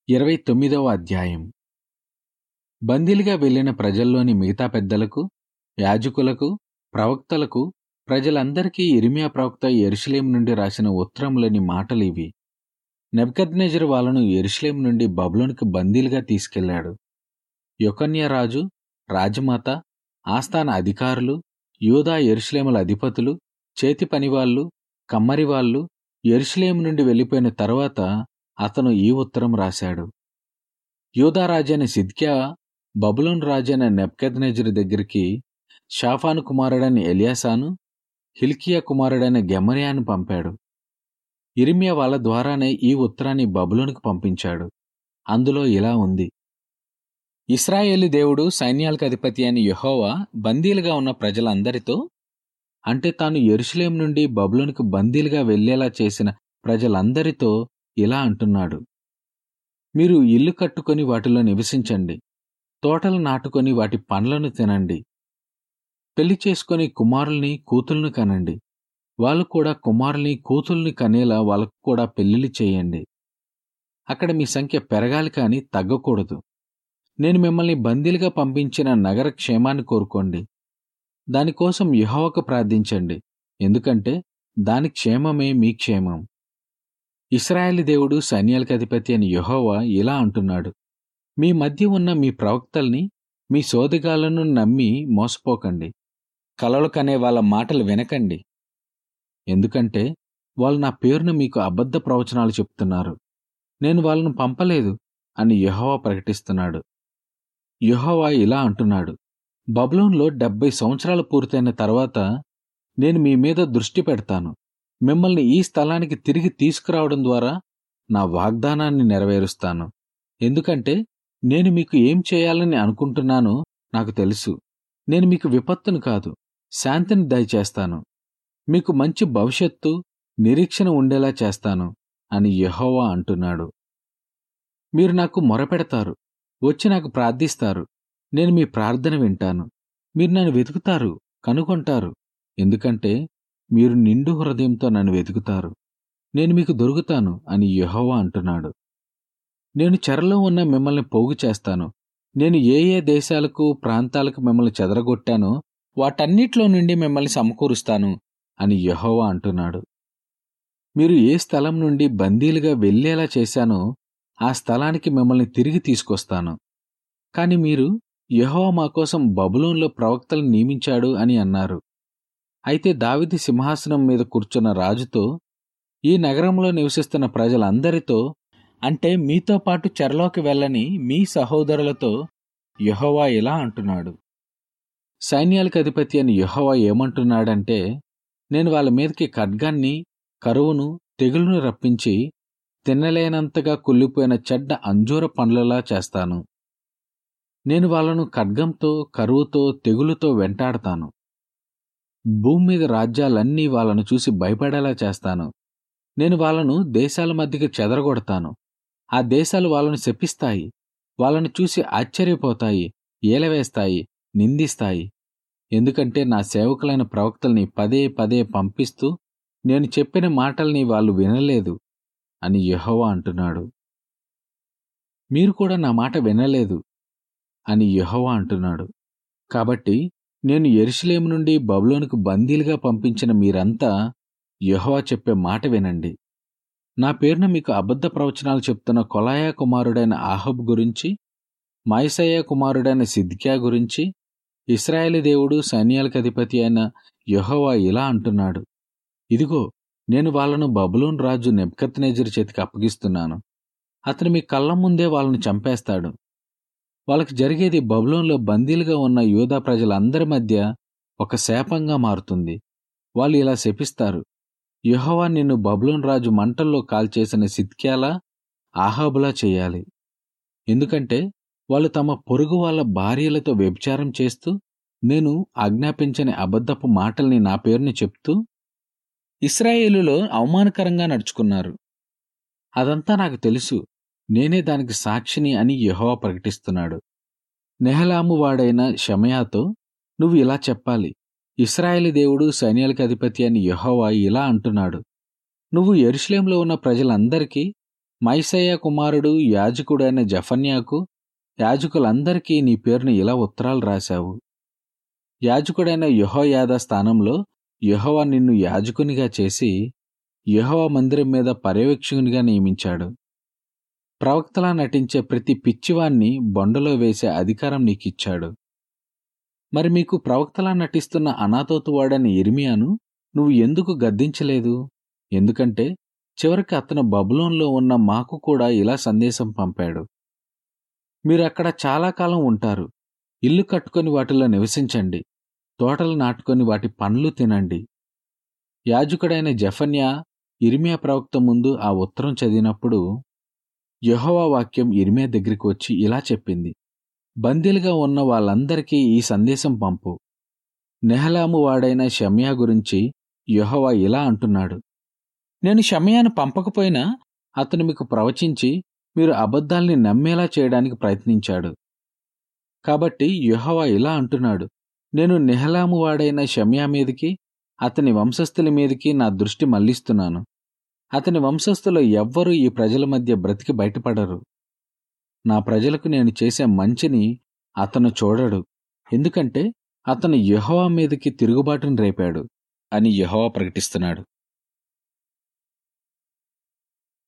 ఇరవై తొమ్మిదవ అధ్యాయం బందీలుగా వెళ్ళిన ప్రజల్లోని మిగతా పెద్దలకు యాజకులకు ప్రవక్తలకు ప్రజలందరికీ ఇరిమియా ప్రవక్త ఎరుషలేం నుండి రాసిన ఉత్తరంలోని మాటలు ఇవి నెబ్కద్నెజర్ వాళ్ళను ఎరుషలేం నుండి బబులోనికి బందీలుగా తీసుకెళ్లాడు యొకన్య రాజు రాజమాత ఆస్థాన అధికారులు యూదా ఎరుషలేముల అధిపతులు చేతి పనివాళ్ళు కమ్మరివాళ్ళు ఎరుషలేం నుండి వెళ్ళిపోయిన తర్వాత అతను ఈ ఉత్తరం రాశాడు యూదా రాజైన సిద్క్యా బబులోన్ రాజైన నెబ్కద్నెజర్ దగ్గరికి షాఫాను కుమారుడైన ఎలియాసాను హిల్కియా కుమారుడైన గెమరియాను పంపాడు ఇరిమియా వాళ్ళ ద్వారానే ఈ ఉత్తరాన్ని బబులోనికి పంపించాడు అందులో ఇలా ఉంది ఇస్రాయేలు దేవుడు సైన్యాలకు అధిపతి అయిన యెహోవా బందీలుగా ఉన్న ప్రజలందరితో అంటే తాను ఎరుషలేం నుండి బబులోనికి బందీలుగా వెళ్లేలా చేసిన ప్రజలందరితో ఇలా అంటున్నాడు మీరు ఇల్లు కట్టుకొని వాటిలో నివసించండి తోటలు నాటుకొని వాటి పండ్లను తినండి పెళ్లి చేసుకొని కుమారుల్ని కూతుల్ని కనండి వాళ్ళు కూడా కుమారుల్ని కూతుల్ని కనేలా వాళ్ళకు కూడా పెళ్లిళ్ళు చేయండి అక్కడ మీ సంఖ్య పెరగాలి కానీ తగ్గకూడదు నేను మిమ్మల్ని బందీలుగా పంపించిన నగర క్షేమాన్ని కోరుకోండి దానికోసం యెహోవాకు ప్రార్థించండి ఎందుకంటే దాని క్షేమమే మీ క్షేమం ఇస్రాయేల్ దేవుడు సైన్యాలకు అధిపతి అని యెహోవా ఇలా అంటున్నాడు మీ మధ్య ఉన్న మీ ప్రవక్తల్ని మీ సోదిగాలను నమ్మి మోసపోకండి కలలు కనే వాళ్ళ మాటలు వినకండి ఎందుకంటే వాళ్ళు నా పేరున మీకు అబద్ధ ప్రవచనాలు చెప్తున్నారు నేను వాళ్ళను పంపలేదు అని యెహోవా ప్రకటిస్తున్నాడు యెహోవా ఇలా అంటున్నాడు బబులోన్లో డెబ్బై సంవత్సరాలు పూర్తయిన తర్వాత నేను మీ మీద దృష్టి పెడతాను మిమ్మల్ని ఈ స్థలానికి తిరిగి తీసుకురావడం ద్వారా నా వాగ్దానాన్ని నెరవేరుస్తాను ఎందుకంటే నేను మీకు ఏం చేయాలని అనుకుంటున్నానో నాకు తెలుసు నేను మీకు విపత్తును కాదు శాంతిని దయచేస్తాను మీకు మంచి భవిష్యత్తు నిరీక్షణ ఉండేలా చేస్తాను అని యెహోవా అంటున్నాడు మీరు నాకు మొరపెడతారు వచ్చి నాకు ప్రార్థిస్తారు నేను మీ ప్రార్థన వింటాను మీరు నన్ను వెతుకుతారు కనుగొంటారు ఎందుకంటే మీరు నిండు హృదయంతో నన్ను వెతుకుతారు నేను మీకు దొరుకుతాను అని యెహోవా అంటున్నాడు నేను చెరలో ఉన్న మిమ్మల్ని పోగు చేస్తాను నేను ఏ ఏ దేశాలకు ప్రాంతాలకు మిమ్మల్ని చెదరగొట్టానో వాటన్నిట్లో నుండి మిమ్మల్ని సమకూరుస్తాను అని యెహోవా అంటున్నాడు మీరు ఏ స్థలం నుండి బందీలుగా వెళ్లేలా చేశానో ఆ స్థలానికి మిమ్మల్ని తిరిగి తీసుకొస్తాను కాని మీరు యెహోవా మా కోసం బబులోన్లో ప్రవక్తలను నియమించాడు అని అన్నారు అయితే దావిది సింహాసనం మీద కూర్చున్న రాజుతో ఈ నగరంలో నివసిస్తున్న ప్రజలందరితో అంటే మీతో పాటు చెరలోకి వెళ్ళని మీ సహోదరులతో యెహోవా ఇలా అంటున్నాడు సైన్యాలకు అధిపతి అని యెహోవా ఏమంటున్నాడంటే నేను వాళ్ళ మీదకి ఖడ్గాన్ని కరువును తెగులును రప్పించి తినలేనంతగా కుళ్ళిపోయిన చెడ్డ అంజూర పండ్లలా చేస్తాను నేను వాళ్ళను ఖడ్గంతో కరువుతో తెగులుతో వెంటాడతాను భూమి మీద రాజ్యాలన్నీ వాళ్ళను చూసి భయపడేలా చేస్తాను నేను వాళ్ళను దేశాల మధ్యకి చెదరగొడతాను ఆ దేశాలు వాళ్ళను శపిస్తాయి వాళ్ళను చూసి ఆశ్చర్యపోతాయి ఏలవేస్తాయి నిందిస్తాయి ఎందుకంటే నా సేవకులైన ప్రవక్తల్ని పదే పదే పంపిస్తూ నేను చెప్పిన మాటల్ని వాళ్ళు వినలేదు అని యెహోవా అంటున్నాడు మీరు కూడా నా మాట వినలేదు అని యెహోవా అంటున్నాడు కాబట్టి నేను ఎరుషలేము నుండి బబులోనికి బందీలుగా పంపించిన మీరంతా యెహోవా చెప్పే మాట వినండి నా పేరున మీకు అబద్ధ ప్రవచనాలు చెప్తున్న కొలాయా కుమారుడైన ఆహబ్ గురించి మైసయ్య కుమారుడైన సిద్క్యా గురించి ఇస్రాయేలి దేవుడు సైన్యాలకు అధిపతి అయిన యెహోవా ఇలా అంటున్నాడు ఇదిగో నేను వాళ్ళను బబులోన్ రాజు నెబ్కత్నేజర్ చేతికి అప్పగిస్తున్నాను అతను మీ కళ్ళ ముందే వాళ్ళని చంపేస్తాడు వాళ్ళకి జరిగేది బబులోన్లో బందీలుగా ఉన్న యూదా ప్రజలందరి మధ్య ఒక శాపంగా మారుతుంది వాళ్ళు ఇలా శపిస్తారు యెహోవా నిన్ను బబులోన్ రాజు మంటల్లో కాల్చేసిన సిద్క్యాలా ఆహాబులా చేయాలి ఎందుకంటే వాళ్ళు తమ పొరుగు వాళ్ళ భార్యలతో వ్యభిచారం చేస్తూ నేను ఆజ్ఞాపించని అబద్ధపు మాటల్ని నా పేరుని చెప్తూ ఇస్రాయేలులో అవమానకరంగా నడుచుకున్నారు అదంతా నాకు తెలుసు నేనే దానికి సాక్షిని అని యెహోవా ప్రకటిస్తున్నాడు నెహలాము వాడైన షమయాతో నువ్వు ఇలా చెప్పాలి ఇస్రాయేలి దేవుడు సైన్యాలకు అధిపతి అని యెహోవా ఇలా అంటున్నాడు నువ్వు ఎరుషలేంలో ఉన్న ప్రజలందరికీ మైసయ్య కుమారుడు యాజకుడైన జఫన్యాకు యాజకులందరికీ నీ పేరును ఇలా ఉత్తరాలు రాశావు యాజకుడైన యహోయాద స్థానంలో యహోవా నిన్ను యాజకునిగా చేసి యహోవా మందిరం మీద పర్యవేక్షకునిగా నియమించాడు ప్రవక్తలా నటించే ప్రతి పిచ్చివాన్ని బొండలో వేసే అధికారం నీకిచ్చాడు మరి మీకు ప్రవక్తలా నటిస్తున్న అనాథోతు వాడని ఇర్మియాను నువ్వు ఎందుకు గద్దించలేదు ఎందుకంటే చివరికి అతను బబులోన్లో ఉన్న మాకు కూడా ఇలా సందేశం పంపాడు మీరు అక్కడ చాలా కాలం ఉంటారు ఇల్లు కట్టుకొని వాటిలో నివసించండి తోటలు నాటుకొని వాటి పండ్లు తినండి యాజకుడైన జఫన్యా ఇర్మియా ప్రవక్త ముందు ఆ ఉత్తరం చదివినప్పుడు యహోవా వాక్యం ఇర్మియా దగ్గరికి వచ్చి ఇలా చెప్పింది బందీలుగా ఉన్న వాళ్ళందరికీ ఈ సందేశం పంపు నెహలాము వాడైన షమ్యా గురించి యహోవా ఇలా అంటున్నాడు నేను షమ్యాను పంపకపోయినా అతను మీకు ప్రవచించి మీరు అబద్ధాల్ని నమ్మేలా చేయడానికి ప్రయత్నించాడు కాబట్టి యెహోవా ఇలా అంటున్నాడు నేను నెహలాము వాడైన షమ్యా మీదికి అతని వంశస్థుల మీదికి నా దృష్టి మళ్లిస్తున్నాను అతని వంశస్థులు ఎవ్వరూ ఈ ప్రజల మధ్య బ్రతికి బయటపడరు నా ప్రజలకు నేను చేసే మంచిని అతను చూడడు ఎందుకంటే అతను యెహోవా మీదకి తిరుగుబాటును రేపాడు అని యెహోవా ప్రకటిస్తున్నాడు